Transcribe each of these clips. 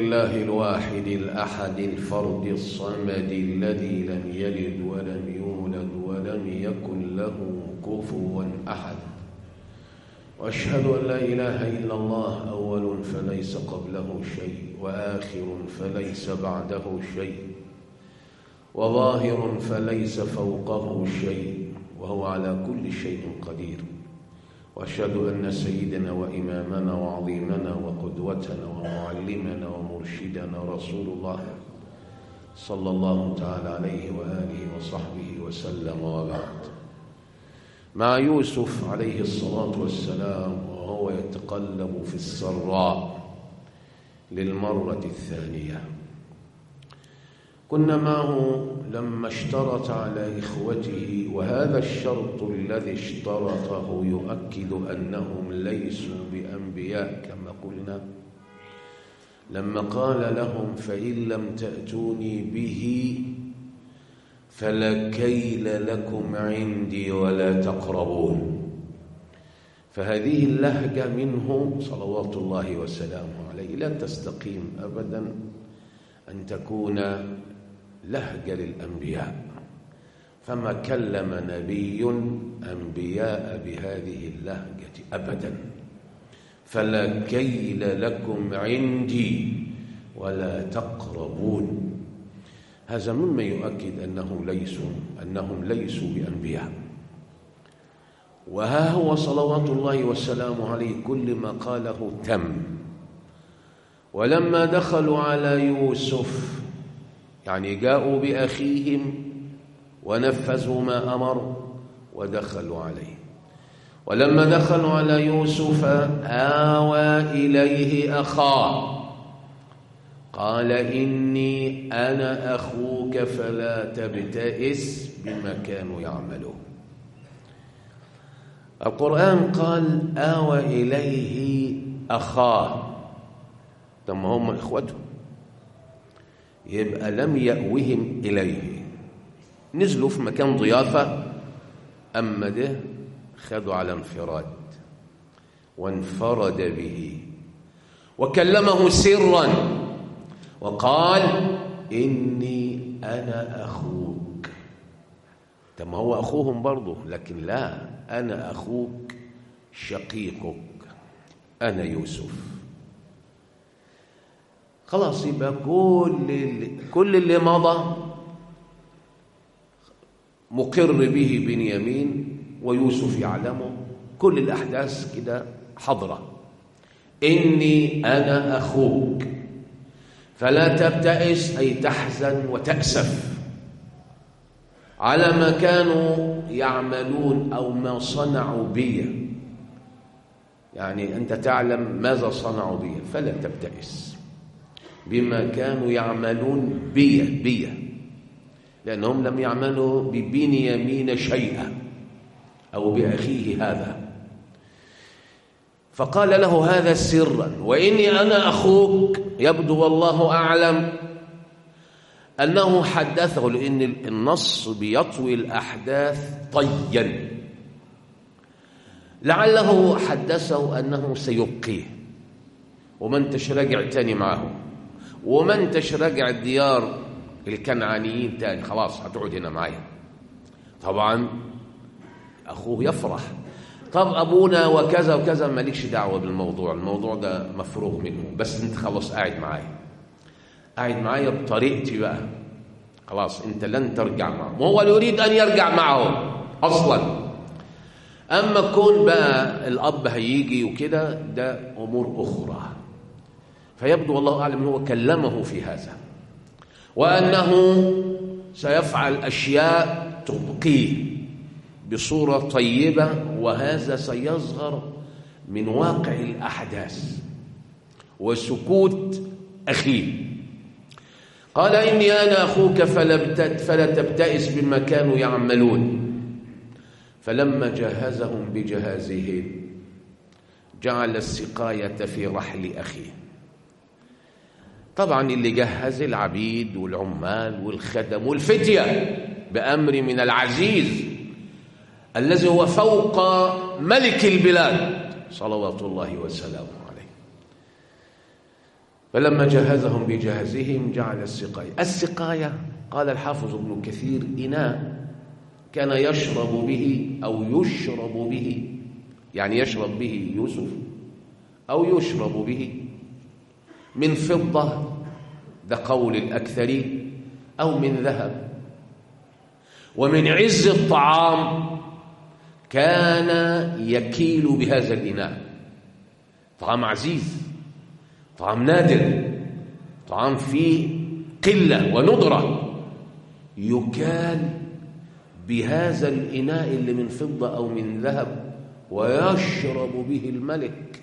لله الواحد الأحد الفرد الصمد الذي لم يلد ولم يولد ولم يكن له كفوا أحد وأشهد أن لا إله إلا الله أول فليس قبله شيء وآخر فليس بعده شيء وظاهر فليس فوقه شيء وهو على كل شيء قدير واشهد ان سيدنا وامامنا وعظيمنا وقدوتنا ومعلمنا ومرشدنا رسول الله صلى الله تعالى عليه واله وصحبه وسلم وبعد مع يوسف عليه الصلاه والسلام وهو يتقلب في السراء للمره الثانيه كنا معه لما اشترط على إخوته وهذا الشرط الذي اشترطه يؤكد أنهم ليسوا بأنبياء كما قلنا لما قال لهم فإن لم تأتوني به فلا كيل لكم عندي ولا تقربون فهذه اللهجة منه صلوات الله وسلامه عليه لا تستقيم أبدا أن تكون لهجة للأنبياء فما كلم نبي أنبياء بهذه اللهجة أبدا فلا كيل لكم عندي ولا تقربون هذا مما يؤكد أنه ليسوا أنهم ليسوا بأنبياء وها هو صلوات الله وسلامه عليه كل ما قاله تم ولما دخلوا على يوسف يعني جاءوا بأخيهم ونفذوا ما أمر ودخلوا عليه ولما دخلوا على يوسف آوى إليه أخاه قال إني أنا أخوك فلا تبتئس بما كانوا يعملون القرآن قال آوى إليه أخاه ثم هم إخوته يبقى لم يأوهم إليه نزلوا في مكان ضيافة أما ده خدوا على انفراد وانفرد به وكلمه سرا وقال إني أنا أخوك طب ما هو أخوهم برضه لكن لا أنا أخوك شقيقك أنا يوسف خلاص يبقى كل اللي كل اللي مضى مقر به بنيامين ويوسف يعلمه كل الأحداث كده حضرة إني أنا أخوك فلا تبتئس أي تحزن وتأسف على ما كانوا يعملون أو ما صنعوا بي يعني أنت تعلم ماذا صنعوا بي فلا تبتئس بما كانوا يعملون بي بي لأنهم لم يعملوا ببنيامين شيئا أو بأخيه هذا فقال له هذا سرا وإني أنا أخوك يبدو والله أعلم أنه حدثه لأن النص بيطوي الأحداث طيا لعله حدثه أنه سيبقيه وما انتش راجع تاني معه وما انتش راجع الديار الكنعانيين تاني خلاص هتقعد هنا معايا طبعا أخوه يفرح طب أبونا وكذا وكذا مالكش دعوة بالموضوع الموضوع ده مفروغ منه بس أنت خلاص قاعد معايا قاعد معايا بطريقتي بقى خلاص أنت لن ترجع معه وهو يريد أن يرجع معه أصلا أما كون بقى الأب هيجي وكده ده أمور أخرى فيبدو والله أعلم أنه كلمه في هذا وأنه سيفعل أشياء تبقيه بصورة طيبة وهذا سيظهر من واقع الأحداث وسكوت أخيه قال إني أنا أخوك فلا تبتئس بما كانوا يعملون فلما جهزهم بجهازهم جعل السقاية في رحل أخيه طبعا اللي جهز العبيد والعمال والخدم والفتية بأمر من العزيز الذي هو فوق ملك البلاد صلوات الله وسلامه عليه فلما جهزهم بجهزهم جعل السقاية السقاية قال الحافظ ابن كثير إناء كان يشرب به أو يشرب به يعني يشرب به يوسف أو يشرب به من فضة ده قول الأكثرين أو من ذهب ومن عز الطعام كان يكيل بهذا الإناء طعام عزيز طعام نادر طعام فيه قلة وندرة يكال بهذا الإناء اللي من فضة أو من ذهب ويشرب به الملك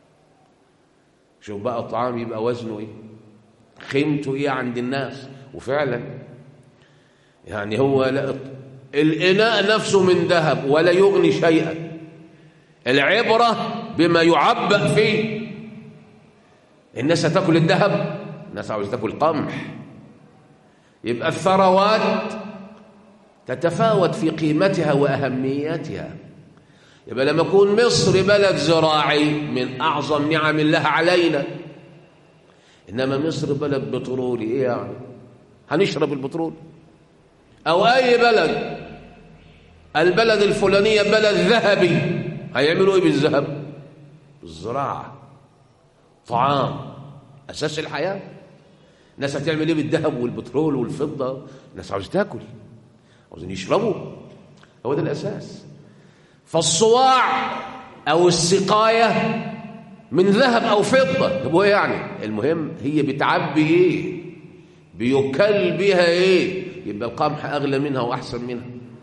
شوف بقى الطعام يبقى وزنه ايه قيمته ايه عند الناس وفعلا يعني هو لا الإناء نفسه من ذهب ولا يغني شيئا العبرة بما يعبأ فيه الناس هتاكل الذهب الناس عاوزة تاكل قمح يبقى الثروات تتفاوت في قيمتها وأهميتها يبقى لما يكون مصر بلد زراعي من أعظم نعم الله علينا إنما مصر بلد بترولي إيه يعني هنشرب البترول أو أي بلد البلد الفلانية بلد ذهبي هيعملوا إيه بالذهب الزراعة طعام أساس الحياة الناس هتعمل إيه بالذهب والبترول والفضة الناس عاوزة تاكل عاوزين يشربوا هو ده الأساس فالصواع أو السقاية من ذهب أو فضة طب هو يعني المهم هي بتعبي إيه بيكل بها إيه يبقى القمح أغلى منها وأحسن منها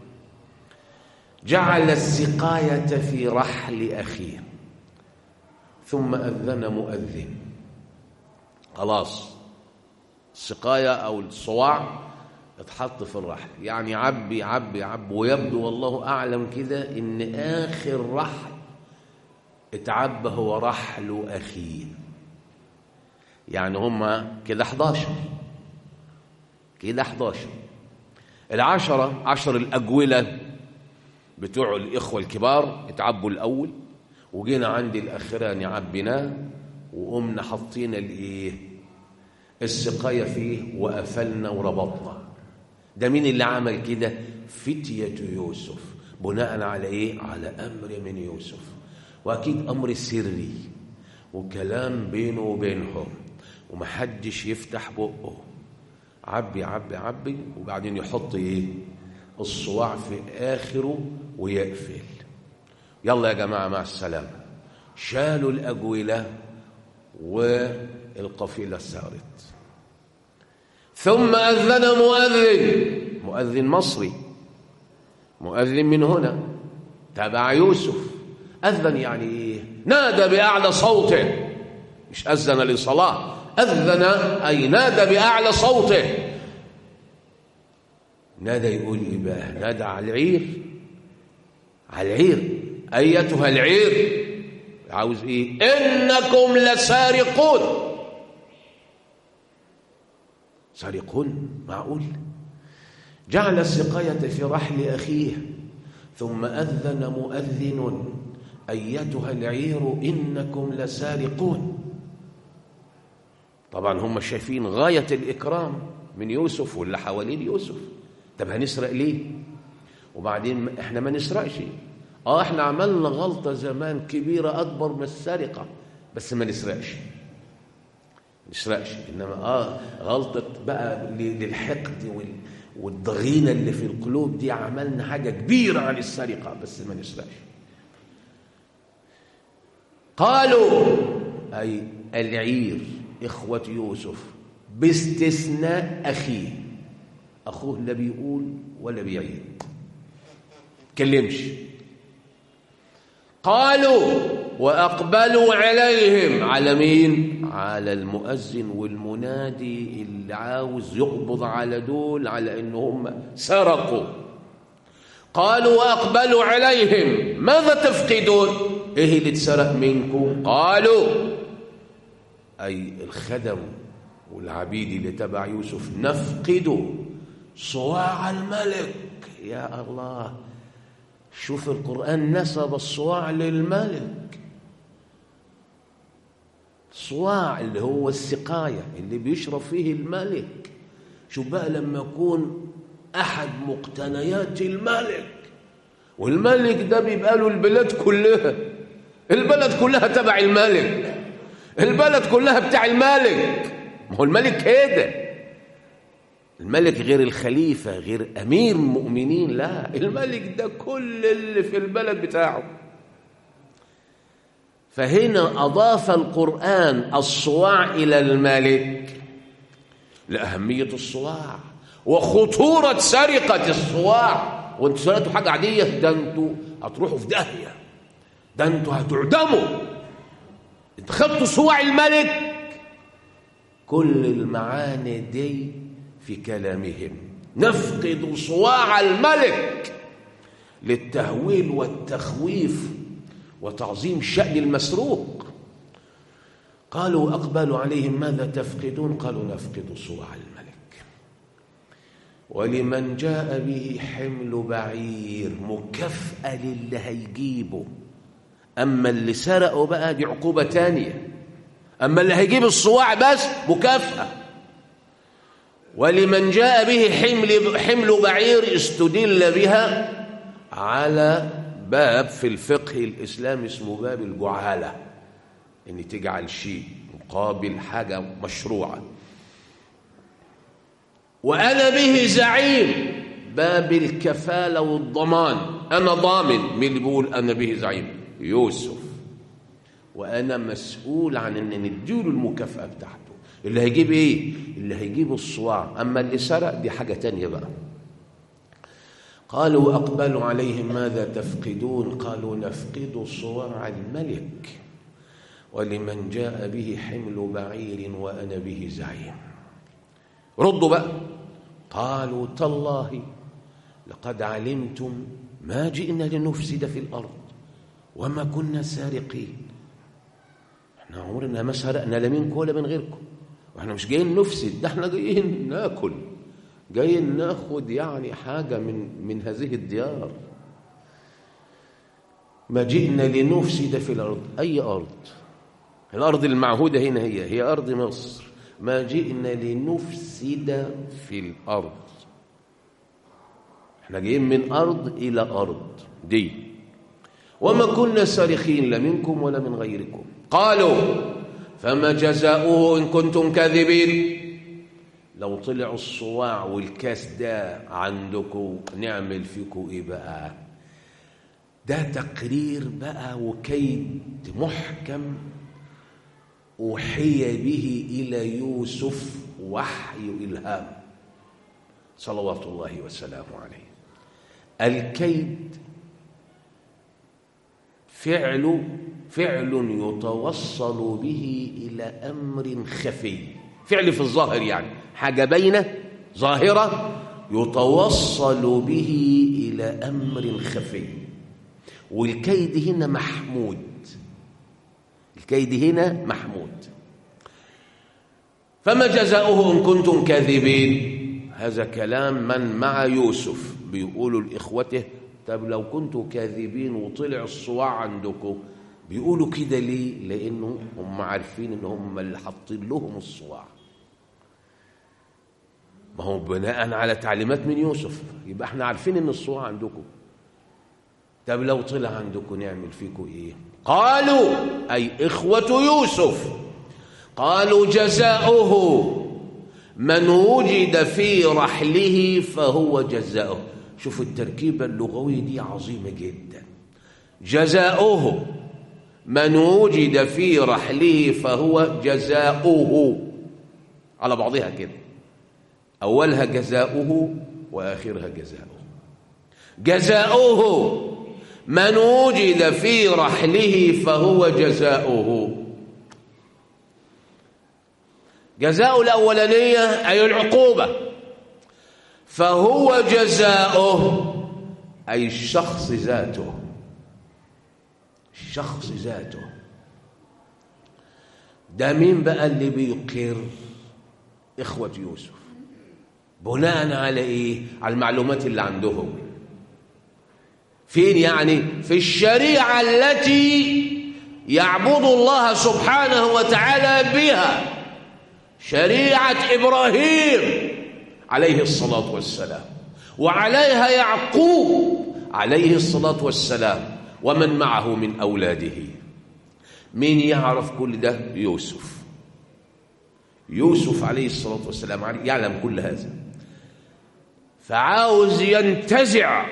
جعل السقاية في رحل أخيه ثم أذن مؤذن خلاص السقاية أو الصواع اتحط في الرحل يعني عبي عبي عبي ويبدو والله أعلم كده إن آخر رحل اتعبى هو رحل أخيه يعني هما كده 11 كده 11 العشرة عشر الأجولة بتوع الإخوة الكبار اتعبوا الأول وجينا عند الأخراني عبيناه وقمنا حطينا الإيه السقاية فيه وقفلنا وربطنا ده مين اللي عمل كده فتية يوسف بناء على إيه على أمر من يوسف وأكيد أمر سري وكلام بينه وبينهم ومحدش يفتح بقه عبي عبي عبي وبعدين يحط ايه الصواع في اخره ويقفل يلا يا جماعه مع السلامه شالوا الاجوله والقفيله سارت ثم اذن مؤذن مؤذن مصري مؤذن من هنا تبع يوسف اذن يعني ايه نادى باعلى صوته مش اذن لصلاه أذن أي نادى بأعلى صوته نادى يقول إيه بقى نادى على العير على العير أيتها العير عاوز إيه إنكم لسارقون سارقون معقول جعل السقاية في رحل أخيه ثم أذن مؤذن أيتها العير إنكم لسارقون طبعا هم شايفين غاية الإكرام من يوسف واللي حوالين يوسف طب هنسرق ليه وبعدين احنا ما نسرقش اه احنا عملنا غلطة زمان كبيرة أكبر من السرقة بس ما نسرقش ما نسرقش إنما اه غلطة بقى للحقد وال والضغينة اللي في القلوب دي عملنا حاجة كبيرة عن السرقة بس ما نسرقش قالوا أي العير إخوة يوسف باستثناء أخيه أخوه لا بيقول ولا بيعيد كلمش قالوا وأقبلوا عليهم على مين؟ على المؤذن والمنادي اللي عاوز يقبض على دول على إنهم سرقوا قالوا وأقبلوا عليهم ماذا تفقدون؟ إيه اللي اتسرق منكم؟ قالوا أي الخدم والعبيد اللي تبع يوسف نفقد صواع الملك يا الله شوف القرآن نسب الصواع للملك صواع اللي هو السقاية اللي بيشرب فيه الملك شوف بقى لما يكون أحد مقتنيات الملك والملك ده بيبقى له البلاد كلها البلد كلها تبع الملك البلد كلها بتاع الملك ما هو الملك كده الملك غير الخليفة غير أمير المؤمنين لا الملك ده كل اللي في البلد بتاعه فهنا أضاف القرآن الصواع إلى الملك لأهمية الصواع وخطورة سرقة الصواع وانتوا سرقتوا حاجة عادية ده انتوا هتروحوا في داهية ده انتوا هتعدموا انت خدتوا صواع الملك كل المعاني دي في كلامهم نفقد صواع الملك للتهويل والتخويف وتعظيم شأن المسروق قالوا أقبلوا عليهم ماذا تفقدون قالوا نفقد صواع الملك ولمن جاء به حمل بعير مكافأة للي هيجيبه أما اللي سرقوا بقى دي عقوبة تانية أما اللي هيجيب الصواع بس مكافأة ولمن جاء به حمل حمل بعير استدل بها على باب في الفقه الإسلامي اسمه باب الجعالة إن تجعل شيء مقابل حاجة مشروعة وأنا به زعيم باب الكفالة والضمان أنا ضامن مين اللي بيقول أنا به زعيم يوسف وأنا مسؤول عن أن نديله المكافأة بتاعته اللي هيجيب إيه؟ اللي هيجيب الصواع أما اللي سرق دي حاجة تانية بقى قالوا أقبلوا عليهم ماذا تفقدون قالوا نفقد صواع الملك ولمن جاء به حمل بعير وأنا به زعيم ردوا بقى قالوا تالله لقد علمتم ما جئنا لنفسد في الأرض وما كنا سارقين احنا عمرنا ما سرقنا لا منكم ولا من غيركم واحنا مش جايين نفسد ده احنا جايين ناكل جايين ناخد يعني حاجة من من هذه الديار ما جئنا لنفسد في الأرض أي أرض الأرض المعهودة هنا هي هي أرض مصر ما جئنا لنفسد في الأرض احنا جايين من أرض إلى أرض دي وما كنا سارقين لا منكم ولا من غيركم قالوا فما جزاؤه إن كنتم كاذبين لو طلعوا الصواع والكاس ده عندكم نعمل فيكم ايه بقى ده تقرير بقى وكيد محكم أوحي به إلى يوسف وحي إلهام صلوات الله وسلامه عليه الكيد فعل فعل يتوصل به إلى أمر خفي فعل في الظاهر يعني حاجة بينة ظاهرة يتوصل به إلى أمر خفي والكيد هنا محمود الكيد هنا محمود فما جزاؤه إن كنتم كاذبين هذا كلام من مع يوسف بيقولوا لإخوته طب لو كنتوا كاذبين وطلع الصواع عندكم بيقولوا كده ليه لأنه هم عارفين إن هم اللي حاطين لهم الصواع ما هو بناء على تعليمات من يوسف يبقى احنا عارفين ان الصواع عندكم طب لو طلع عندكم نعمل فيكم ايه قالوا اي اخوه يوسف قالوا جزاؤه من وجد في رحله فهو جزاؤه شوفوا التركيبه اللغويه دي عظيمه جدا جزاؤه من وجد في رحله فهو جزاؤه على بعضها كده أولها جزاؤه وآخرها جزاؤه جزاؤه من وجد في رحله فهو جزاؤه جزاء الأولانية أي العقوبة فهو جزاؤه أي الشخص ذاته الشخص ذاته ده مين بقى اللي بيقر إخوة يوسف بناء على ايه على المعلومات اللي عندهم فين يعني في الشريعه التي يعبد الله سبحانه وتعالى بها شريعة إبراهيم عليه الصلاة والسلام وعليها يعقوب عليه الصلاة والسلام ومن معه من أولاده مين يعرف كل ده يوسف يوسف عليه الصلاة والسلام يعلم كل هذا فعاوز ينتزع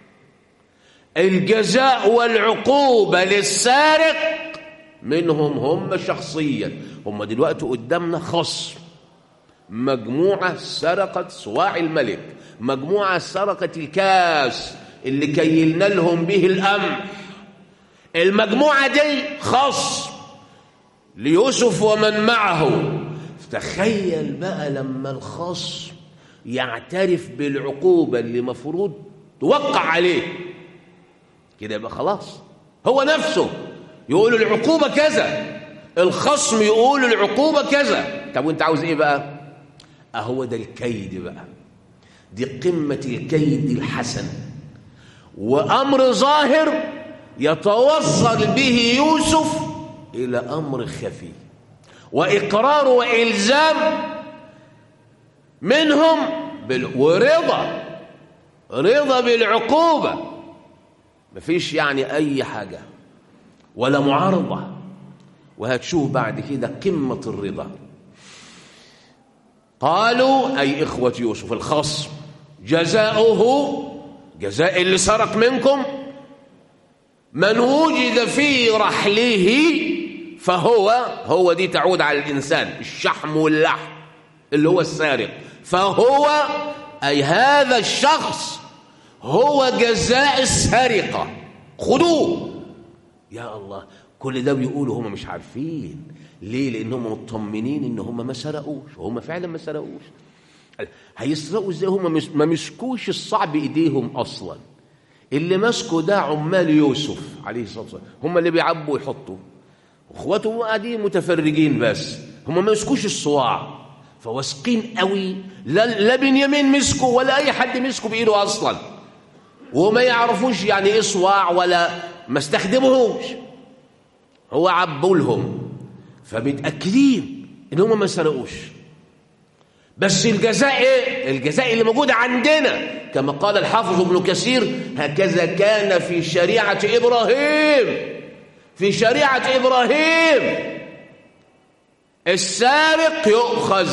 الجزاء والعقوبة للسارق منهم هم شخصيا هم دلوقتي قدامنا خصم مجموعة سرقت صواع الملك مجموعة سرقت الكاس اللي كيلنا لهم به القمح المجموعة دي خصم ليوسف ومن معه تخيل بقى لما الخصم يعترف بالعقوبة اللي مفروض توقع عليه كده يبقى خلاص هو نفسه يقول العقوبة كذا الخصم يقول العقوبة كذا طب وانت عاوز ايه بقى اهو ده الكيد بقى دي قمة الكيد الحسن وأمر ظاهر يتوصل به يوسف إلى أمر خفي وإقرار وإلزام منهم بال... ورضا رضا بالعقوبة مفيش يعني أي حاجة ولا معارضة وهتشوف بعد كده قمة الرضا قالوا أي إخوة يوسف الخصم جزاؤه جزاء اللي سرق منكم من وجد في رحله فهو هو دي تعود على الإنسان الشحم واللحم اللي هو السارق فهو أي هذا الشخص هو جزاء السرقة خذوه يا الله كل ده بيقولوا هم مش عارفين ليه لان هم مطمنين ان هم ما سرقوش وهم فعلا ما سرقوش هيسرقوا ازاي هم ما مسكوش الصعب بايديهم اصلا اللي مسكوا ده عمال يوسف عليه الصلاه والسلام هم اللي بيعبوا ويحطوا اخواته قاعدين متفرجين بس هم ما مسكوش الصواع فواثقين قوي لا, لا بنيامين مسكه ولا اي حد مسكه بايده اصلا وما يعرفوش يعني ايه صواع ولا ما استخدموهوش هو عبوا لهم فمتاكدين ان هم ما سرقوش بس الجزاء ايه الجزاء اللي موجود عندنا كما قال الحافظ ابن كثير هكذا كان في شريعه ابراهيم في شريعه ابراهيم السارق يؤخذ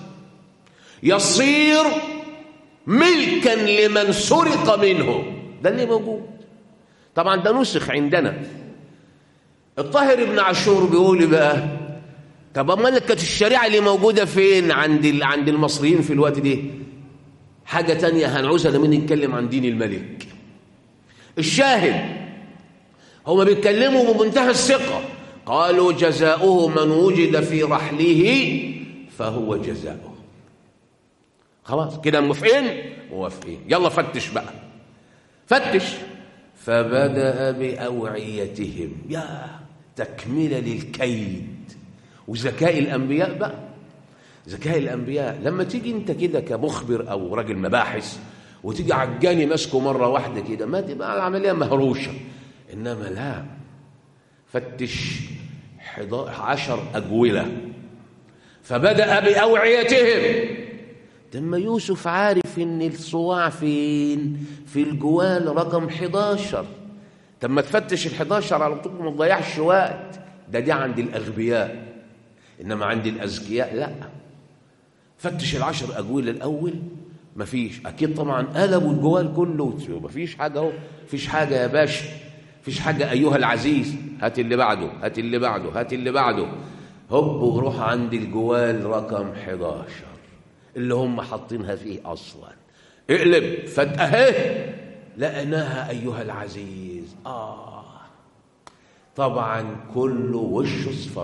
يصير ملكا لمن سرق منه ده اللي موجود طبعا ده نسخ عندنا الطاهر ابن عاشور بيقول بقى طب امال كانت الشريعه اللي موجوده فين عند عند المصريين في الوقت ده حاجه تانية هنعوزها لما نتكلم عن دين الملك الشاهد هما بيتكلموا بمنتهى الثقه قالوا جزاؤه من وجد في رحله فهو جزاؤه خلاص كده موافقين موافقين يلا فتش بقى فتش فبدأ بأوعيتهم يا تكملة للكيد وذكاء الأنبياء بقى ذكاء الأنبياء لما تيجي أنت كده كمخبر أو راجل مباحث وتيجي عجاني ماسكه مرة واحدة كده ما تبقى العملية مهروشة إنما لا فتش عشر أجولة فبدأ بأوعيتهم لما يوسف عارف ان الصواع فين في الجوال رقم 11 طب ما تفتش ال 11 على طول ما تضيعش وقت ده دي عند الاغبياء انما عند الاذكياء لا فتش العشر اجوال الاول مفيش اكيد طبعا قلبوا الجوال كله مفيش حاجه اهو مفيش حاجه يا باشا مفيش حاجه ايها العزيز هات اللي بعده هات اللي بعده هات اللي بعده هوب وروح عند الجوال رقم 11 اللي هم حاطينها فيه اصلا اقلب فتأهه لقناها ايها العزيز اه طبعا كله وش اصفر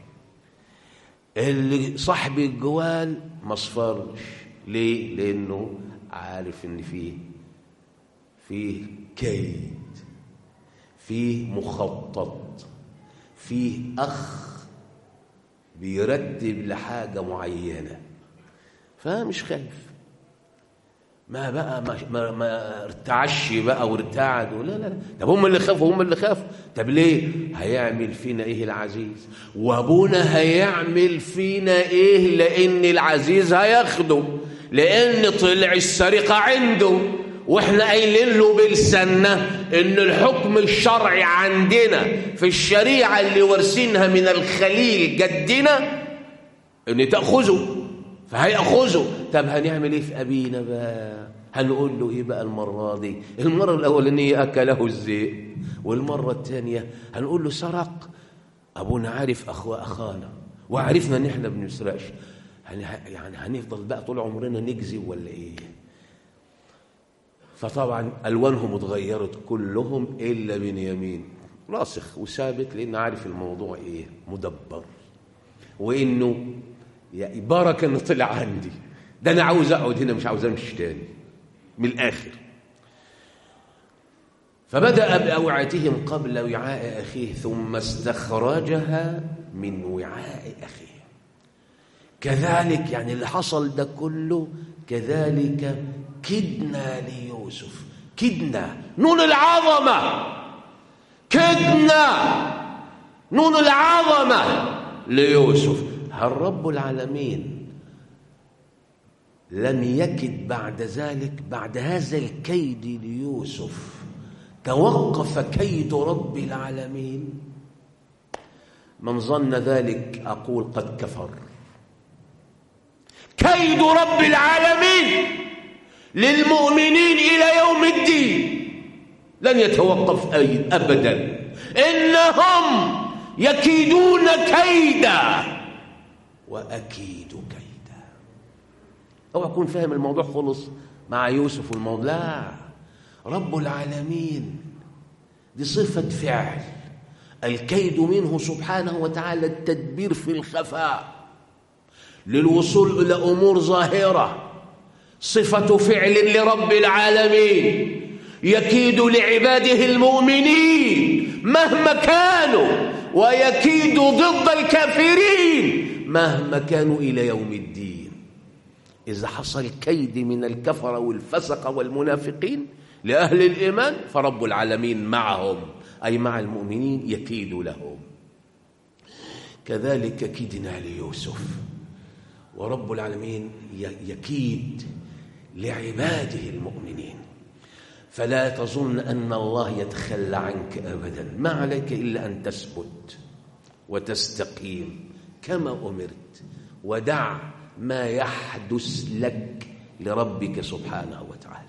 اللي صاحب الجوال ما اصفرش ليه لانه عارف ان فيه فيه كيد فيه مخطط فيه اخ بيرتب لحاجه معينه فمش خايف ما بقى ما, ما, ما ارتعش بقى وارتعد لا لا لا طب هم اللي خافوا هم اللي خافوا طب ليه هيعمل فينا ايه العزيز وابونا هيعمل فينا ايه لان العزيز هياخده لان طلع السرقه عنده واحنا قايلين له بلساننا ان الحكم الشرعي عندنا في الشريعه اللي وارثينها من الخليل جدنا ان تاخذه فهياخذه طب هنعمل ايه في ابينا بقى هنقول له ايه بقى المره دي المره الاولانيه اكله الذئب والمره الثانيه هنقول له سرق ابونا عارف اخو اخانا وعرفنا ان احنا بنسرقش يعني هنفضل بقى طول عمرنا نكذب ولا ايه فطبعا الوانهم اتغيرت كلهم الا بنيامين راسخ وثابت لان عارف الموضوع ايه مدبر وانه يا بارك انه طلع عندي ده انا عاوز اقعد هنا مش عاوز امشي تاني من الاخر فبدا باوعيتهم قبل وعاء اخيه ثم استخرجها من وعاء اخيه كذلك يعني اللي حصل ده كله كذلك كدنا ليوسف كدنا نون العظمه كدنا نون العظمه ليوسف هل رب العالمين لم يكد بعد ذلك بعد هذا الكيد ليوسف توقف كيد رب العالمين من ظن ذلك أقول قد كفر كيد رب العالمين للمؤمنين إلى يوم الدين لن يتوقف أي أبدا إنهم يكيدون كيدا وأكيد كيدا اوعى تكون فاهم الموضوع خلص مع يوسف والموضوع لا رب العالمين دي صفة فعل الكيد منه سبحانه وتعالى التدبير في الخفاء للوصول إلى أمور ظاهرة صفة فعل لرب العالمين يكيد لعباده المؤمنين مهما كانوا ويكيد ضد الكافرين مهما كانوا إلى يوم الدين إذا حصل كيد من الكفر والفسق والمنافقين لأهل الإيمان فرب العالمين معهم أي مع المؤمنين يكيد لهم كذلك كدنا ليوسف ورب العالمين يكيد لعباده المؤمنين فلا تظن أن الله يتخلى عنك أبدا ما عليك إلا أن تثبت وتستقيم كما أمرت ودع ما يحدث لك لربك سبحانه وتعالى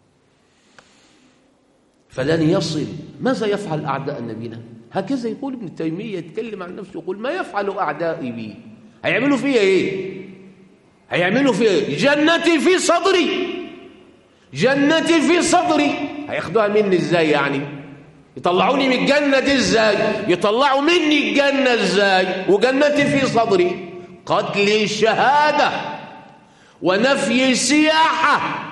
فلن يصل ماذا يفعل أعداء نبينا هكذا يقول ابن تيمية يتكلم عن نفسه يقول ما يفعل أعدائي بي هيعملوا فيا إيه هيعملوا فيا إيه جنتي في صدري جنتي في صدري هياخدوها مني ازاي يعني يطلعوني من الجنة دي ازاي يطلعوا مني الجنة ازاي وجنتي في صدري قتلي شهادة ونفي سياحة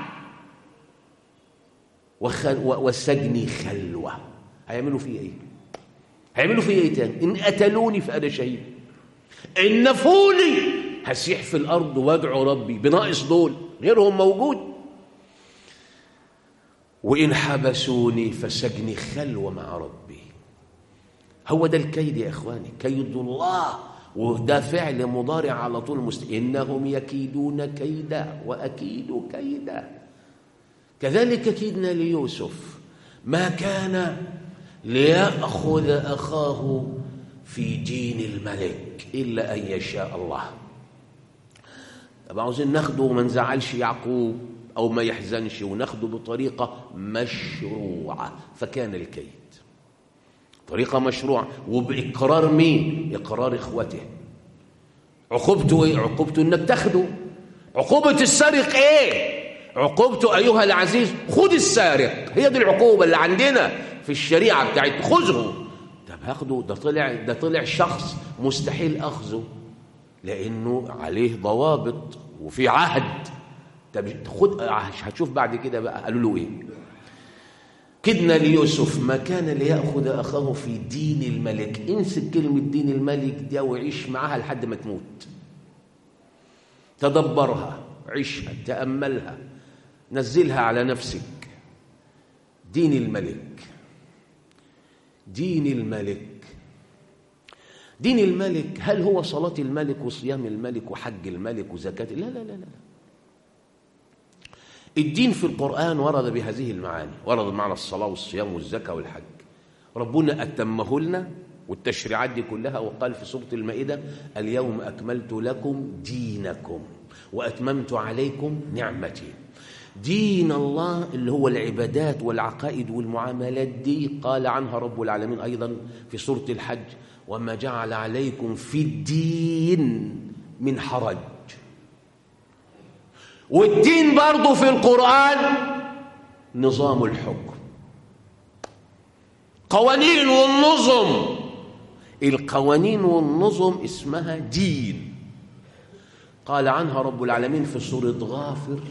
وخل... وسجني خلوة هيعملوا فيا ايه هيعملوا فيا ايه تاني ان قتلوني فانا شهيد ان نفوني هسيح في الارض وادعو ربي بناقص دول غيرهم موجود وإن حبسوني فسجني خلوة مع ربي هو ده الكيد يا إخواني كيد الله وده فعل مضارع على طول مست... إنهم يكيدون كيدا وأكيد كيدا كذلك كيدنا ليوسف ما كان ليأخذ أخاه في دين الملك إلا أن يشاء الله طب عاوزين ناخده وما نزعلش يعقوب أو ما يحزنش وناخده بطريقة مشروعة فكان الكيد طريقة مشروعة وبإقرار مين؟ إقرار إخوته عقوبته إيه؟ عقوبته إنك تاخده عقوبة السارق إيه؟ عقوبته أيها العزيز خذ السارق هي دي العقوبة اللي عندنا في الشريعة بتاعت خذه طب هاخده ده طلع ده طلع شخص مستحيل أخذه لأنه عليه ضوابط وفي عهد طب خد هتشوف بعد كده بقى قالوا له ايه كدنا ليوسف ما كان ليأخذ أخاه في دين الملك امسك كلمة دين الملك دي وعيش معاها لحد ما تموت تدبرها عيشها تأملها نزلها على نفسك دين الملك دين الملك دين الملك هل هو صلاة الملك وصيام الملك وحج الملك وزكاة لا لا لا لا الدين في القرآن ورد بهذه المعاني ورد معنى الصلاة والصيام والزكاة والحج ربنا أتمه لنا والتشريعات دي كلها وقال في سورة المائدة اليوم أكملت لكم دينكم وأتممت عليكم نعمتي دين الله اللي هو العبادات والعقائد والمعاملات دي قال عنها رب العالمين أيضا في سورة الحج وما جعل عليكم في الدين من حرج والدين برضه في القرآن نظام الحكم قوانين والنظم القوانين والنظم اسمها دين قال عنها رب العالمين في سورة غافر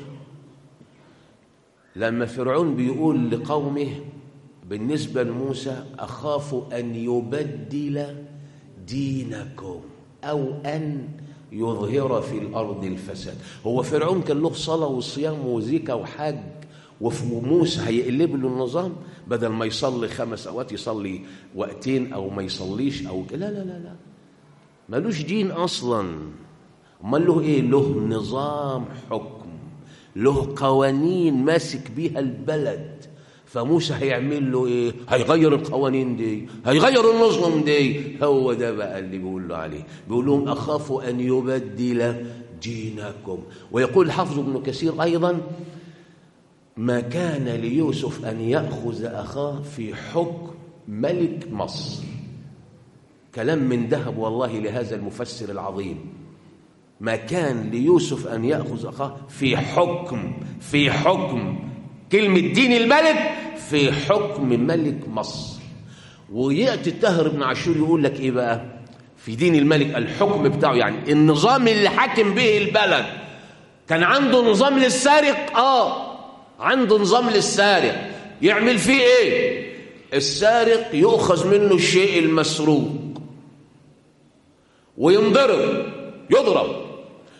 لما فرعون بيقول لقومه بالنسبة لموسى أخاف أن يبدل دينكم أو أن يظهر في الأرض الفساد هو فرعون كان له صلاة وصيام وزكاة وحج وموسى هيقلب له النظام بدل ما يصلي خمس أوقات يصلي وقتين أو ما يصليش أو لا لا لا لا ملوش دين أصلا امال له إيه له نظام حكم له قوانين ماسك بيها البلد فموسى هيعمل له ايه هيغير القوانين دي هيغير النظم دي هو ده بقى اللي بيقول له عليه بيقول لهم اخاف ان يبدل دينكم ويقول الحافظ ابن كثير ايضا ما كان ليوسف ان ياخذ اخاه في حكم ملك مصر كلام من ذهب والله لهذا المفسر العظيم ما كان ليوسف أن يأخذ أخاه في حكم في حكم كلمة دين الملك في حكم ملك مصر ويأتي التهر بن عاشور يقول لك إيه بقى في دين الملك الحكم بتاعه يعني النظام اللي حاكم به البلد كان عنده نظام للسارق آه عنده نظام للسارق يعمل فيه إيه السارق يؤخذ منه الشيء المسروق وينضرب يضرب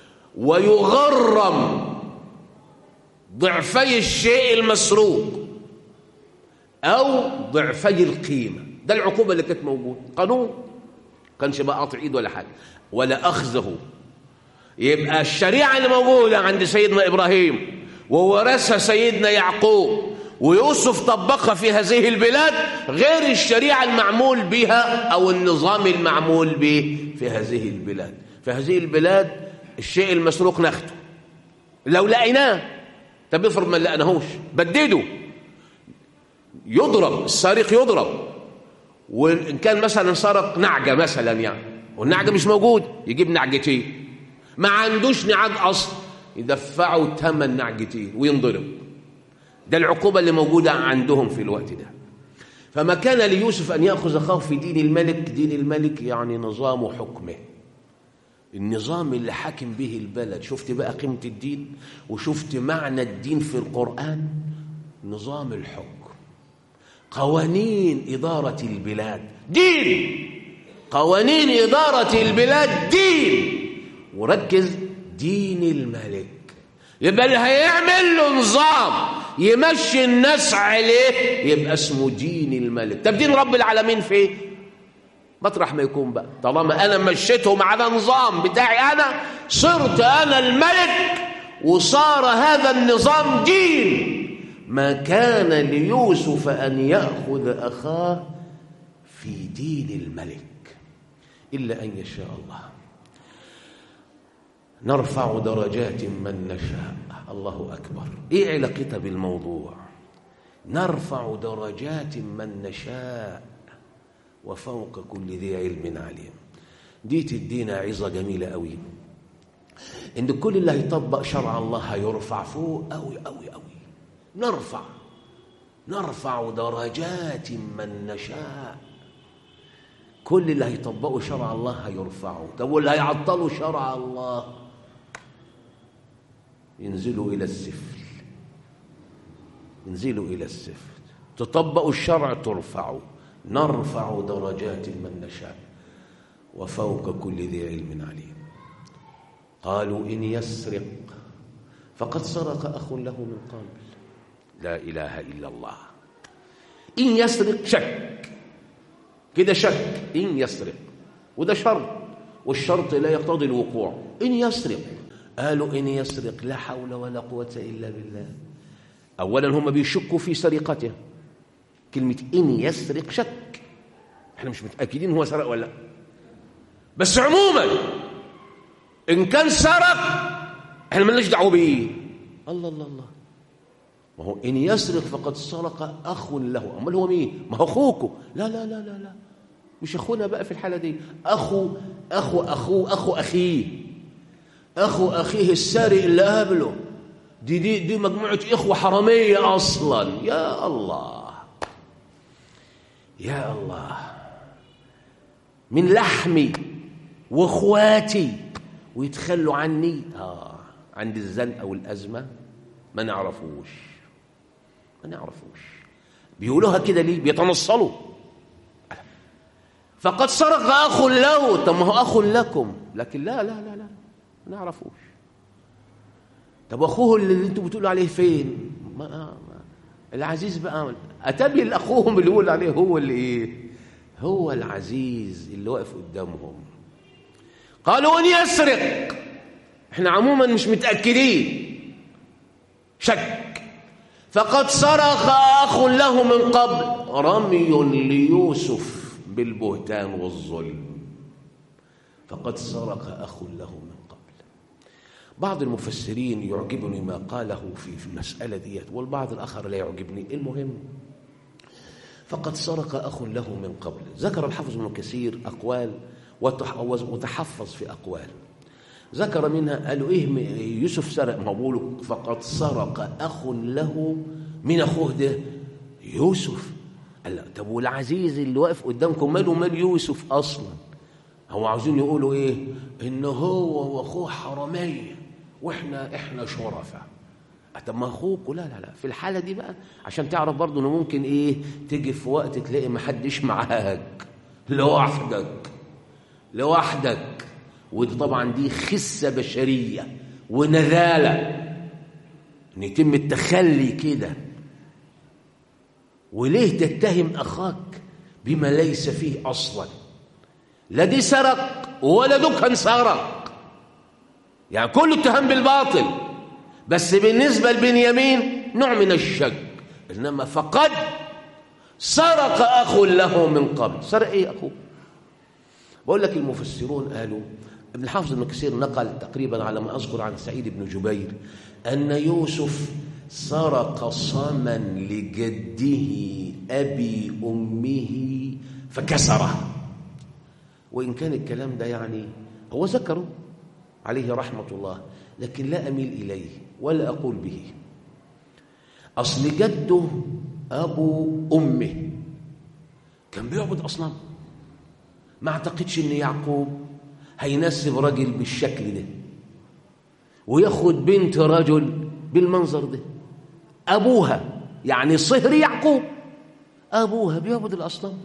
ويغرم ضعفي الشيء المسروق أو ضعفي القيمة ده العقوبة اللي كانت موجودة قانون كانش بقى قاطع ايد ولا حاجة ولا أخذه يبقى الشريعة اللي موجودة عند سيدنا إبراهيم وورثها سيدنا يعقوب ويوسف طبقها في هذه البلاد غير الشريعة المعمول بها أو النظام المعمول به في هذه البلاد في هذه البلاد الشيء المسروق ناخده لو لقيناه طب افرض ما لقيناهوش بدده يضرب السارق يضرب وان كان مثلا سرق نعجه مثلا يعني والنعجه مش موجود يجيب نعجتين ما عندوش نعاج اصلا يدفعوا ثمن نعجتين وينضرب ده العقوبه اللي موجوده عندهم في الوقت ده فما كان ليوسف ان ياخذ اخاه في دين الملك دين الملك يعني نظام حكمه النظام اللي حاكم به البلد شفت بقى قيمة الدين وشفت معنى الدين في القرآن نظام الحكم قوانين إدارة البلاد دين قوانين إدارة البلاد دين وركز دين الملك يبقى اللي هيعمل له نظام يمشي الناس عليه يبقى اسمه دين الملك طب دين رب العالمين فين مطرح ما يكون بقى طالما انا مشيتهم على نظام بتاعي انا صرت انا الملك وصار هذا النظام دين ما كان ليوسف ان ياخذ اخاه في دين الملك الا ان يشاء الله نرفع درجات من نشاء الله اكبر ايه علاقتها بالموضوع نرفع درجات من نشاء وفوق كل ذي علم عليم دي تدينا عظة جميلة قوي إن كل اللي هيطبق شرع الله هيرفع فوق قوي قوي قوي نرفع نرفع درجات من نشاء كل اللي هيطبقوا شرع الله هيرفعوا طب واللي هيعطلوا شرع الله ينزلوا إلى السفل ينزلوا إلى السفل تطبقوا الشرع ترفعوا نرفع درجات من نشاء وفوق كل ذي علم عليم قالوا إن يسرق فقد سرق أخ له من قبل لا إله إلا الله إن يسرق شك كده شك إن يسرق وده شرط والشرط لا يقتضي الوقوع إن يسرق قالوا إن يسرق لا حول ولا قوة إلا بالله أولا هم بيشكوا في سرقته كلمة إن يسرق شك احنا مش متأكدين هو سرق ولا لا بس عموما إن كان سرق احنا مالناش دعوه بيه الله الله الله ما هو إن يسرق فقد سرق أخ له أمال هو مين ما هو أخوكم لا لا لا لا لا مش أخونا بقى في الحالة دي أخو أخو أخوه أخو أخيه أخو أخيه السارق اللي قابله دي دي دي مجموعة إخوة حرامية أصلا يا الله يا الله من لحمي واخواتي ويتخلوا عني آه عند الزنقة والأزمة ما نعرفوش ما نعرفوش بيقولوها كده ليه بيتنصلوا فقد سرق أخ له طب ما هو أخ لكم لكن لا لا لا لا ما نعرفوش طب أخوه اللي انتوا بتقولوا عليه فين ما ما العزيز بقى أتبي لأخوهم اللي يقول عليه هو اللي إيه هو العزيز اللي واقف قدامهم قالوا ان يسرق احنا عموما مش متاكدين شك فقد سرق اخ له من قبل رمي ليوسف بالبهتان والظلم فقد سرق اخ له من قبل بعض المفسرين يعجبني ما قاله في في المساله ديت والبعض الاخر لا يعجبني المهم فقد سرق أخ له من قبل ذكر الحافظ ابن كثير أقوال وتحفظ في أقوال ذكر منها قالوا إيه يوسف سرق ما بقوله فقد سرق أخ له من أخوه ده يوسف قال طب والعزيز اللي واقف قدامكم ماله مال يوسف أصلا هو عاوزين يقولوا إيه إن هو وأخوه حرامية وإحنا إحنا شرفاء طب ما اخوك لا لا لا في الحاله دي بقى عشان تعرف برضه انه ممكن ايه تيجي في وقت تلاقي ما حدش معاك لوحدك لوحدك ودي طبعا دي خسه بشريه ونذاله ان يتم التخلي كده وليه تتهم اخاك بما ليس فيه اصلا لا دي سرق ولا ده كان سرق يعني كله اتهام بالباطل بس بالنسبة لبنيامين نوع من الشك إنما فقد سرق أخ له من قبل سرق إيه أخوه بقول لك المفسرون قالوا ابن الحافظ بن كثير نقل تقريبا على ما أذكر عن سعيد بن جبير أن يوسف سرق صما لجده أبي أمه فكسره وإن كان الكلام ده يعني هو ذكره عليه رحمة الله لكن لا أميل إليه ولا أقول به أصل جده أبو أمه كان بيعبد أصنام ما أعتقدش إن يعقوب هينسب راجل بالشكل ده وياخد بنت رجل بالمنظر ده أبوها يعني صهر يعقوب أبوها بيعبد الأصنام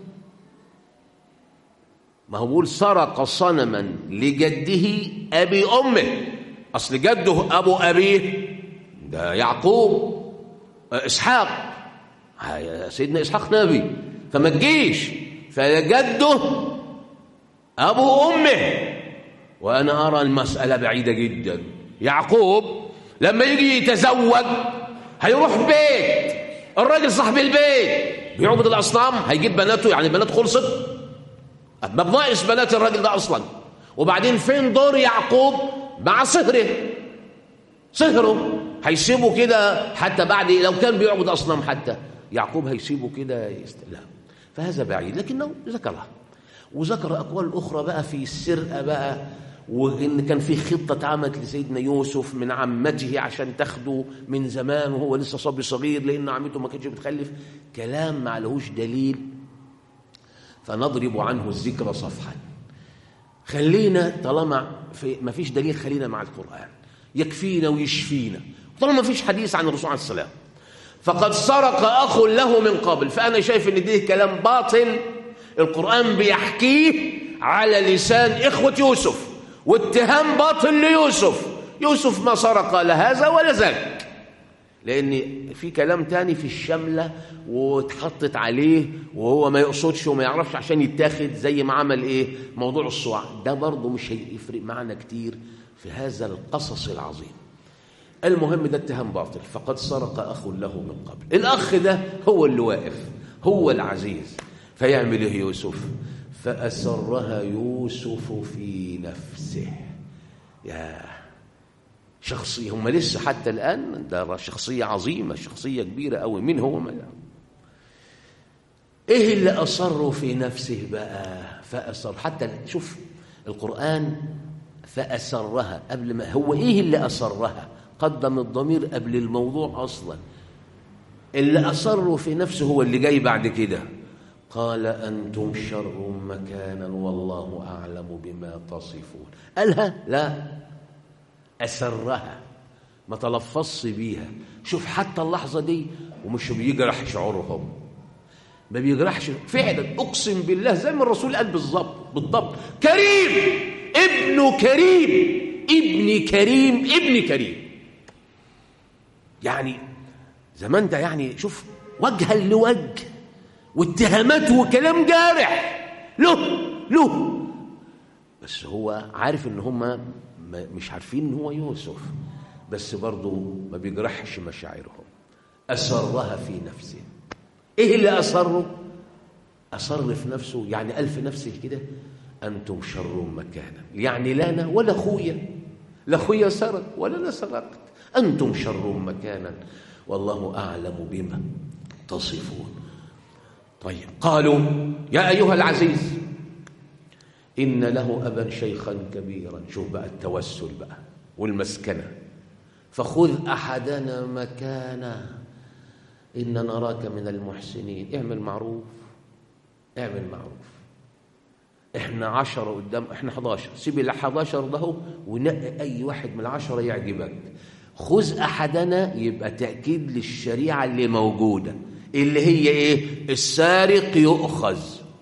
ما هو بيقول سرق صنما لجده أبي أمه أصل جده أبو أبيه ده يعقوب إسحاق سيدنا إسحاق نبي فما تجيش فجده أبو أمه وأنا أرى المسألة بعيدة جدا يعقوب لما يجي يتزوج هيروح بيت الراجل صاحب البيت بيعبد الأصنام هيجيب بناته يعني البنات خلصت ما بناقص بنات الراجل ده أصلا وبعدين فين دور يعقوب مع صهره صهره هيسيبه كده حتى بعد لو كان بيعبد أصنام حتى يعقوب هيسيبه كده لا فهذا بعيد لكنه ذكرها وذكر أقوال أخرى بقى في السرقة بقى وإن كان في خطة اتعملت لسيدنا يوسف من عمته عشان تاخده من زمان وهو لسه صبي صغير لأن عمته ما كانتش بتخلف كلام ما لهوش دليل فنضرب عنه الذكر صفحا خلينا طالما في ما فيش دليل خلينا مع القرآن يكفينا ويشفينا طالما ما فيش حديث عن الرسول عليه السلام فقد سرق أخ له من قبل فأنا شايف إن ده كلام باطل القرآن بيحكيه على لسان إخوة يوسف واتهام باطل ليوسف يوسف ما سرق لا هذا ولا ذاك لان في كلام تاني في الشمله واتحطت عليه وهو ما يقصدش وما يعرفش عشان يتاخد زي ما عمل ايه موضوع الصواع ده برضه مش هيفرق معنا كتير في هذا القصص العظيم المهم ده اتهام باطل فقد سرق اخ له من قبل الاخ ده هو اللي واقف هو العزيز فيعمل ايه يوسف فاسرها يوسف في نفسه يا شخصية هم لسه حتى الآن ده شخصية عظيمة شخصية كبيرة أوي مين هو ما إيه اللي أصروا في نفسه بقى فأسر حتى شوف القرآن فأسرها قبل ما هو إيه اللي أصرها قدم الضمير قبل الموضوع أصلا اللي أصروا في نفسه هو اللي جاي بعد كده قال أنتم شر مكانا والله أعلم بما تصفون قالها لا أسرها ما تلفظش بيها شوف حتى اللحظة دي ومش بيجرح شعورهم ما بيجرحش فعلا أقسم بالله زي ما الرسول قال بالظبط بالضبط كريم ابن كريم ابن كريم ابن كريم يعني زمان ده يعني شوف وجها لوجه واتهامات وكلام جارح له له بس هو عارف ان هم مش عارفين ان هو يوسف بس برضه ما بيجرحش مشاعرهم أسرها في نفسه إيه اللي أسره أصر في نفسه يعني قال في نفسه كده أنتم شر مكانا يعني لا أنا ولا أخويا لا أخويا سرق ولا أنا سرقت أنتم شر مكانا والله أعلم بما تصفون طيب قالوا يا أيها العزيز إن له أبا شيخا كبيرا شوف بقى التوسل بقى والمسكنة فخذ أحدنا مكانه إن نراك من المحسنين اعمل معروف اعمل معروف احنا عشرة قدام احنا 11 سيب ال 11 ده ونقي أي واحد من العشرة يعجبك خذ أحدنا يبقى تأكيد للشريعة اللي موجودة اللي هي إيه السارق يؤخذ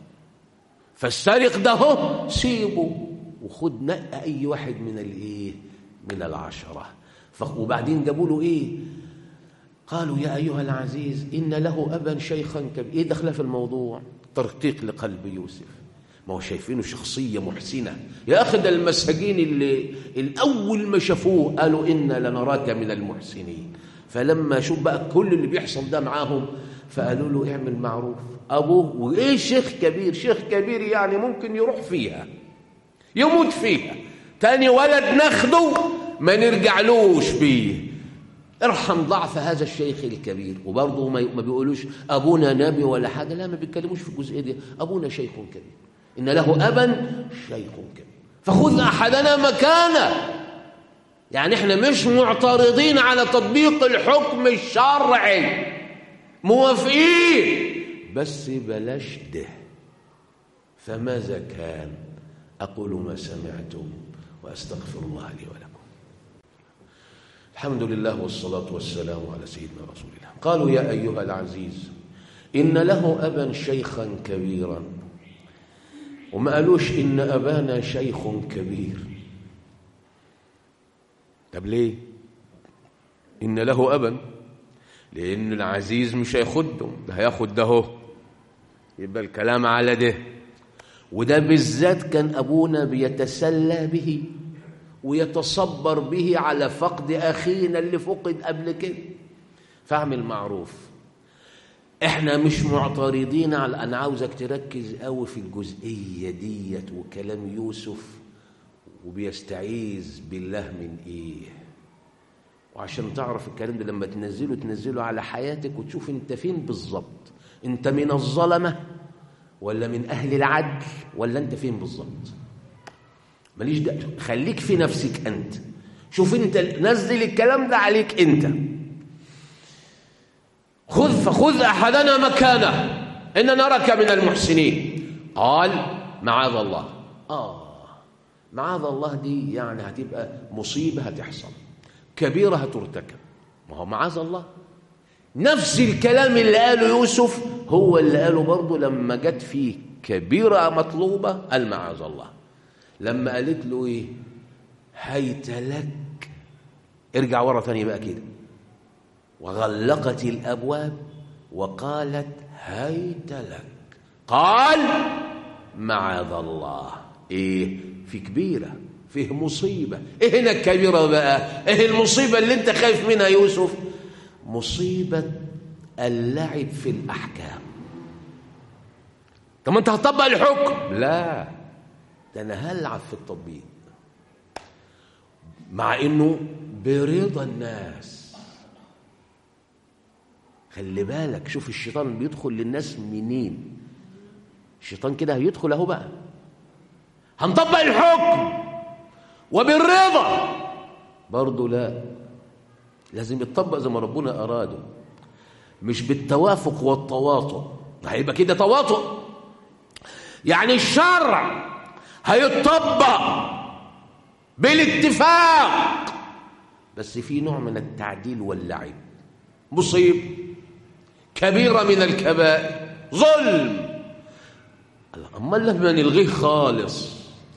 فالسارق ده هو سيبه وخد نقى اي واحد من الايه من العشره وبعدين جابوا له ايه قالوا يا ايها العزيز ان له ابا شيخا كبير ايه دخل في الموضوع ترقيق لقلب يوسف ما هو شايفينه شخصيه محسنه يا اخي ده المساجين اللي الاول ما شافوه قالوا انا لنراك من المحسنين فلما شوف بقى كل اللي بيحصل ده معاهم فقالوا له اعمل معروف أبوه وإيه شيخ كبير شيخ كبير يعني ممكن يروح فيها يموت فيها تاني ولد ناخده ما نرجعلوش بيه ارحم ضعف هذا الشيخ الكبير وبرضه ما بيقولوش أبونا نبي ولا حاجة لا ما بيتكلموش في الجزئية دي أبونا شيخ كبير إن له أبا شيخ كبير فخذ أحدنا مكانه يعني احنا مش معترضين على تطبيق الحكم الشرعي موافقين بس بلاش ده فماذا كان أقول ما سمعتم وأستغفر الله لي ولكم الحمد لله والصلاة والسلام على سيدنا رسول الله قالوا يا أيها العزيز إن له أبا شيخا كبيرا وما قالوش إن أبانا شيخ كبير طب ليه إن له أبا لأن العزيز مش هياخدهم ده هياخد ده هو يبقى الكلام على ده وده بالذات كان أبونا بيتسلى به ويتصبر به على فقد أخينا اللي فقد قبل كده فاعمل معروف احنا مش معترضين على انا عاوزك تركز قوي في الجزئيه ديت وكلام يوسف وبيستعيذ بالله من ايه وعشان تعرف الكلام ده لما تنزله تنزله على حياتك وتشوف انت فين بالظبط انت من الظلمه ولا من اهل العدل ولا انت فين بالظبط ماليش ده خليك في نفسك انت شوف انت نزل الكلام ده عليك انت خذ فخذ احدنا مكانه ان نراك من المحسنين قال معاذ الله اه معاذ الله دي يعني هتبقى مصيبه هتحصل كبيره هترتكب ما هو معاذ الله نفس الكلام اللي قاله يوسف هو اللي قاله برضه لما جت فيه كبيره مطلوبه قال معاذ الله لما قالت له ايه هيت لك ارجع ورا تاني بقى كده وغلقت الابواب وقالت هيت لك قال معاذ الله ايه في كبيره فيه مصيبه ايه هنا الكبيره بقى ايه المصيبه اللي انت خايف منها يوسف مصيبه اللعب في الاحكام طب ما انت هتطبق الحكم لا ده انا هلعب في التطبيق مع انه برضا الناس خلي بالك شوف الشيطان بيدخل للناس منين الشيطان كده هيدخل اهو بقى هنطبق الحكم وبالرضا برضه لا لازم يتطبق زي ما ربنا اراده مش بالتوافق والتواطؤ هيبقى كده تواطؤ يعني الشرع هيتطبق بالاتفاق بس في نوع من التعديل واللعب مصيب كبيرة من الكبائر ظلم أمال لما نلغيه خالص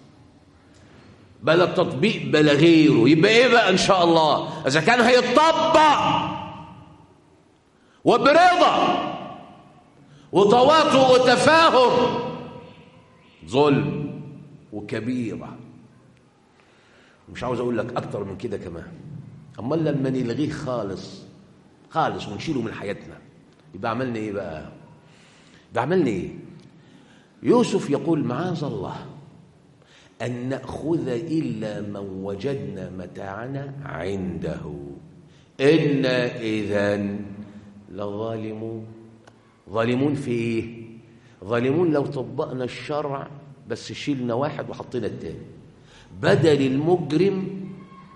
بلا التطبيق بلا غيره يبقى ايه بقى ان شاء الله اذا كان هيطبق وبرضا وتواطؤ وتفاهم ظلم وكبيره مش عاوز اقول لك اكتر من كده كمان امال لما نلغيه خالص خالص ونشيله من حياتنا يبقى عملنا ايه بقى يبقى عملنا ايه يوسف يقول معاذ الله أن نأخذ إلا من وجدنا متاعنا عنده إنا إذا لظالمون ظالمون في إيه؟ ظالمون لو طبقنا الشرع بس شيلنا واحد وحطينا التاني بدل المجرم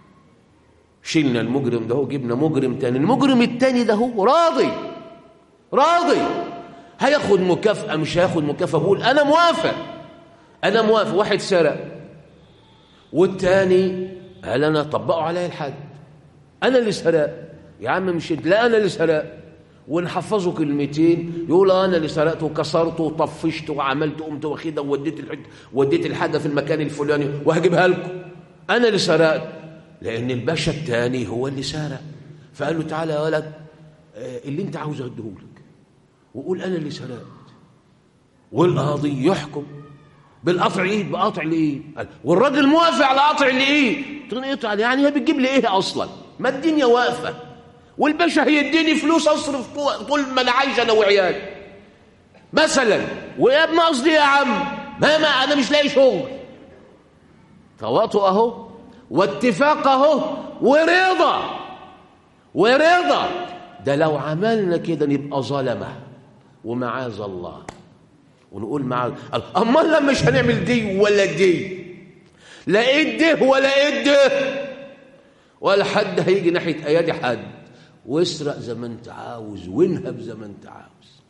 شيلنا المجرم ده وجبنا مجرم تاني المجرم التاني ده هو راضي راضي هياخد مكافأة مش هياخد مكافأة بقول أنا موافق أنا موافق واحد سرق والتاني قال أنا طبقوا عليا الحد أنا اللي سرق يا عم مش انت لا أنا اللي سرق ونحفظه كلمتين يقول أنا اللي سرقت وكسرت وطفشت وعملت قمت واخدها ووديت الحاجة وديت الحاجة في المكان الفلاني وهجيبها لكم أنا اللي سرقت لأن الباشا التاني هو اللي سرق فقال له تعالى يا ولد اللي أنت عاوز أديهولك وقول أنا اللي سرقت والقاضي يحكم بالقطع ايه بقطع لايه والراجل موافق على قطع لايه تقطع يعني هي بتجيب لي ايه اصلا ما الدنيا واقفه والباشا هيديني فلوس اصرف طول ما انا عايش انا وعيالي مثلا ويا ابن قصدي يا عم ما ما انا مش لاقي شغل تواطؤ اهو واتفاق اهو ورضا ورضا ده لو عملنا كده نبقى ظلمه ومعاذ الله ونقول مع امال لما مش هنعمل دي ولا دي لا ايه ولا ايه ولا حد هيجي ناحيه ايادي حد واسرق زي ما انت عاوز وانهب زي ما انت عاوز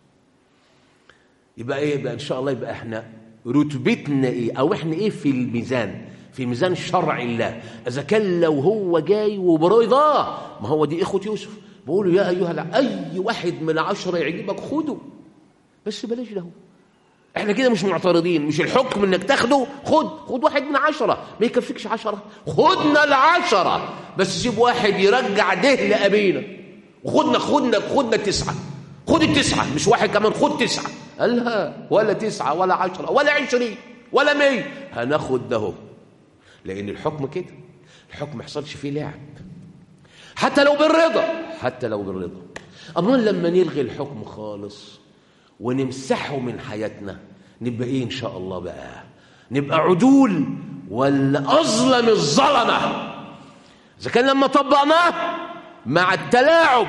يبقى ايه بقى ان شاء الله يبقى احنا رتبتنا ايه او احنا ايه في الميزان في ميزان شرع الله اذا كان لو هو جاي وبرضاه ما هو دي اخوه يوسف بقولوا يا ايها اي واحد من عشرة يعجبك خده بس بلاش له احنا كده مش معترضين مش الحكم انك تاخده خد خد واحد من عشرة ما يكفيكش عشرة خدنا العشرة بس سيب واحد يرجع ده لأبينا وخدنا خدنا خدنا تسعة خد التسعة مش واحد كمان خد تسعة قالها ولا تسعة ولا عشرة ولا عشرين ولا مية هناخد ده لأن الحكم كده الحكم ما يحصلش فيه لعب حتى لو بالرضا حتى لو بالرضا أمال لما نلغي الحكم خالص ونمسحه من حياتنا نبقى ايه ان شاء الله بقى نبقى عدول ولا اظلم الظلمه اذا كان لما طبقناه مع التلاعب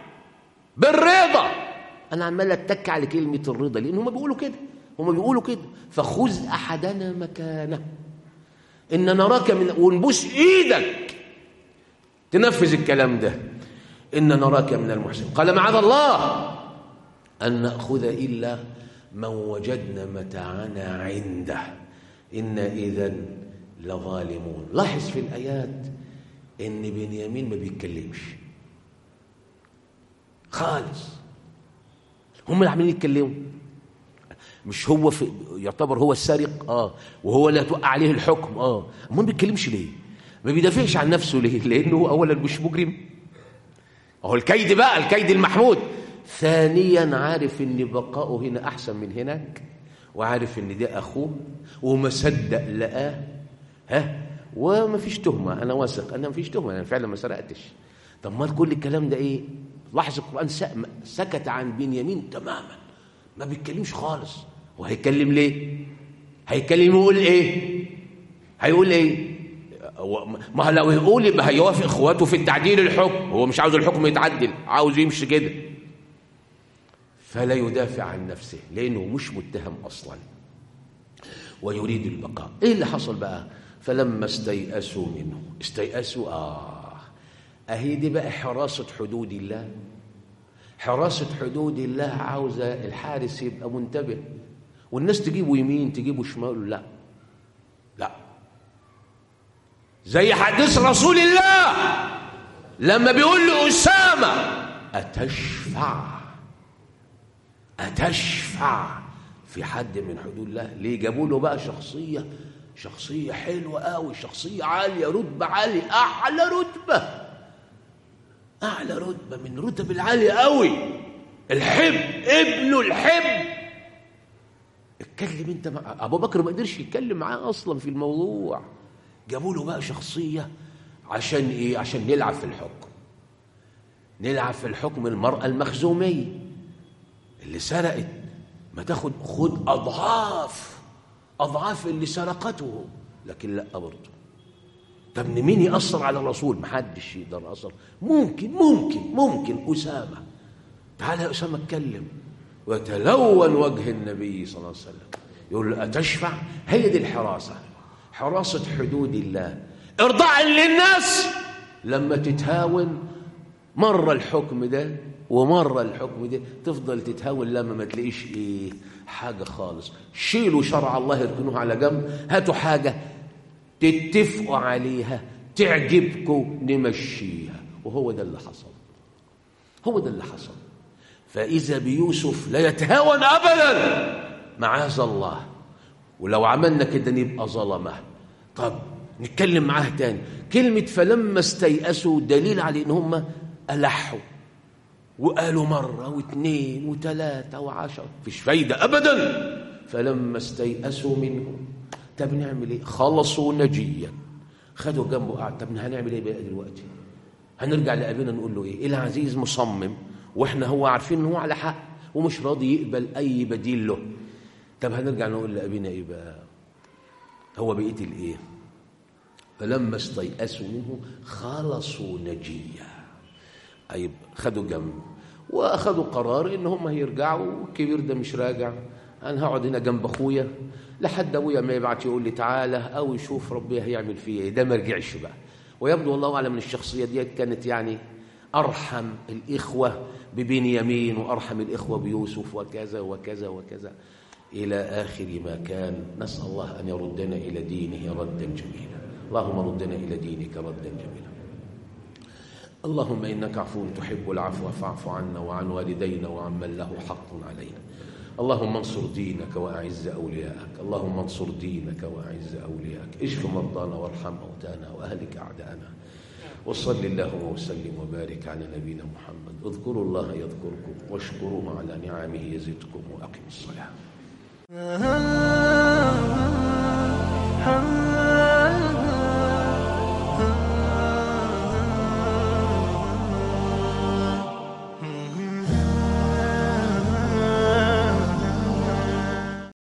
بالرضا انا عمال اتك على كلمه الرضا لان هم بيقولوا كده هم بيقولوا كده فخذ احدنا مكانه ان نراك من ونبوس ايدك تنفذ الكلام ده ان نراك من المحسنين قال معاذ الله أن نأخذ إلا من وجدنا متاعنا عنده إنا إذا لظالمون لاحظ في الآيات إن بنيامين ما بيتكلمش خالص هم اللي عمالين يتكلموا مش هو في يعتبر هو السارق اه وهو اللي هتوقع عليه الحكم اه ما بيتكلمش ليه ما بيدافعش عن نفسه ليه لانه هو اولا مش مجرم هو الكيد بقى الكيد المحمود ثانيا عارف ان بقاؤه هنا احسن من هناك وعارف ان ده اخوه وما صدق لقاه ها وما فيش تهمه انا واثق انا ما فيش تهمه انا فعلا ما سرقتش طب ما كل الكلام ده ايه لاحظ القران سكت عن بنيامين تماما ما بيتكلمش خالص وهيتكلم ليه هيتكلم يقول ايه هيقول ايه ما لو يقول يبقى هيوافق اخواته في التعديل الحكم هو مش عاوز الحكم يتعدل عاوز يمشي كده فلا يدافع عن نفسه لانه مش متهم اصلا ويريد البقاء ايه اللي حصل بقى فلما استيأسوا منه استيأسوا اه اهي دي بقى حراسه حدود الله حراسه حدود الله عاوزه الحارس يبقى منتبه والناس تجيبه يمين تجيبه شمال لا لا زي حديث رسول الله لما بيقول لأسامة أتشفع أتشفع في حد من حدود الله ليه جابوا له بقى شخصية شخصية حلوة قوي شخصية عالية رتبة عالية أعلى رتبة أعلى رتبة من رتب العالية قوي الحب ابنه الحب اتكلم انت مع ابو بكر ما قدرش يتكلم معاه اصلا في الموضوع جابوا له بقى شخصيه عشان ايه عشان نلعب في الحكم نلعب في الحكم المراه المخزوميه اللي سرقت ما تاخد خد اضعاف اضعاف اللي سرقته لكن لا برضه طب مين ياثر على الرسول محدش يقدر ياثر ممكن ممكن ممكن اسامه تعالى يا اسامه اتكلم ويتلون وجه النبي صلى الله عليه وسلم يقول له أتشفع هي دي الحراسة حراسة حدود الله إرضاء للناس لما تتهاون مرة الحكم ده ومرة الحكم ده تفضل تتهاون لما ما تلاقيش إيه حاجة خالص شيلوا شرع الله اركنوه على جنب هاتوا حاجة تتفقوا عليها تعجبكم نمشيها وهو ده اللي حصل هو ده اللي حصل فإذا بيوسف لا يتهاون أبدا معاذ الله ولو عملنا كده نبقى ظلمه طب نتكلم معاه تاني كلمة فلما استيأسوا دليل على إن هم ألحوا وقالوا مرة واثنين وثلاثة وعشرة فيش فايدة أبدا فلما استيأسوا منه طب نعمل إيه خلصوا نجيا خدوا جنبه قعد طب هنعمل إيه بقى دلوقتي هنرجع لأبينا نقول له إيه العزيز مصمم واحنا هو عارفين ان هو على حق ومش راضي يقبل اي بديل له طب هنرجع نقول لابينا ايه بقى هو بقيه الايه فلما استيأسوا منه خلصوا نجيا اي خدوا جنب واخدوا قرار ان هم هيرجعوا الكبير ده مش راجع انا هقعد هنا جنب اخويا لحد ابويا ما يبعت يقول لي تعالى او يشوف ربي هيعمل فيه ايه ده ما رجعش بقى ويبدو الله اعلم ان الشخصيه ديت كانت يعني أرحم الإخوة ببنيامين وأرحم الإخوة بيوسف وكذا وكذا وكذا إلى آخر ما كان نسأل الله أن يردنا إلى دينه ردا جميلا اللهم ردنا إلى دينك ردا جميلا اللهم إنك عفو تحب العفو فاعف عنا وعن والدينا وعمن له حق علينا اللهم انصر دينك وأعز أولياءك اللهم انصر دينك وأعز أولياءك اشف مرضانا وارحم موتانا وأهلك أعداءنا وصل اللهم وسلم وبارك على نبينا محمد اذكروا الله يذكركم واشكروه على نعمه يزدكم وأقم الصلاة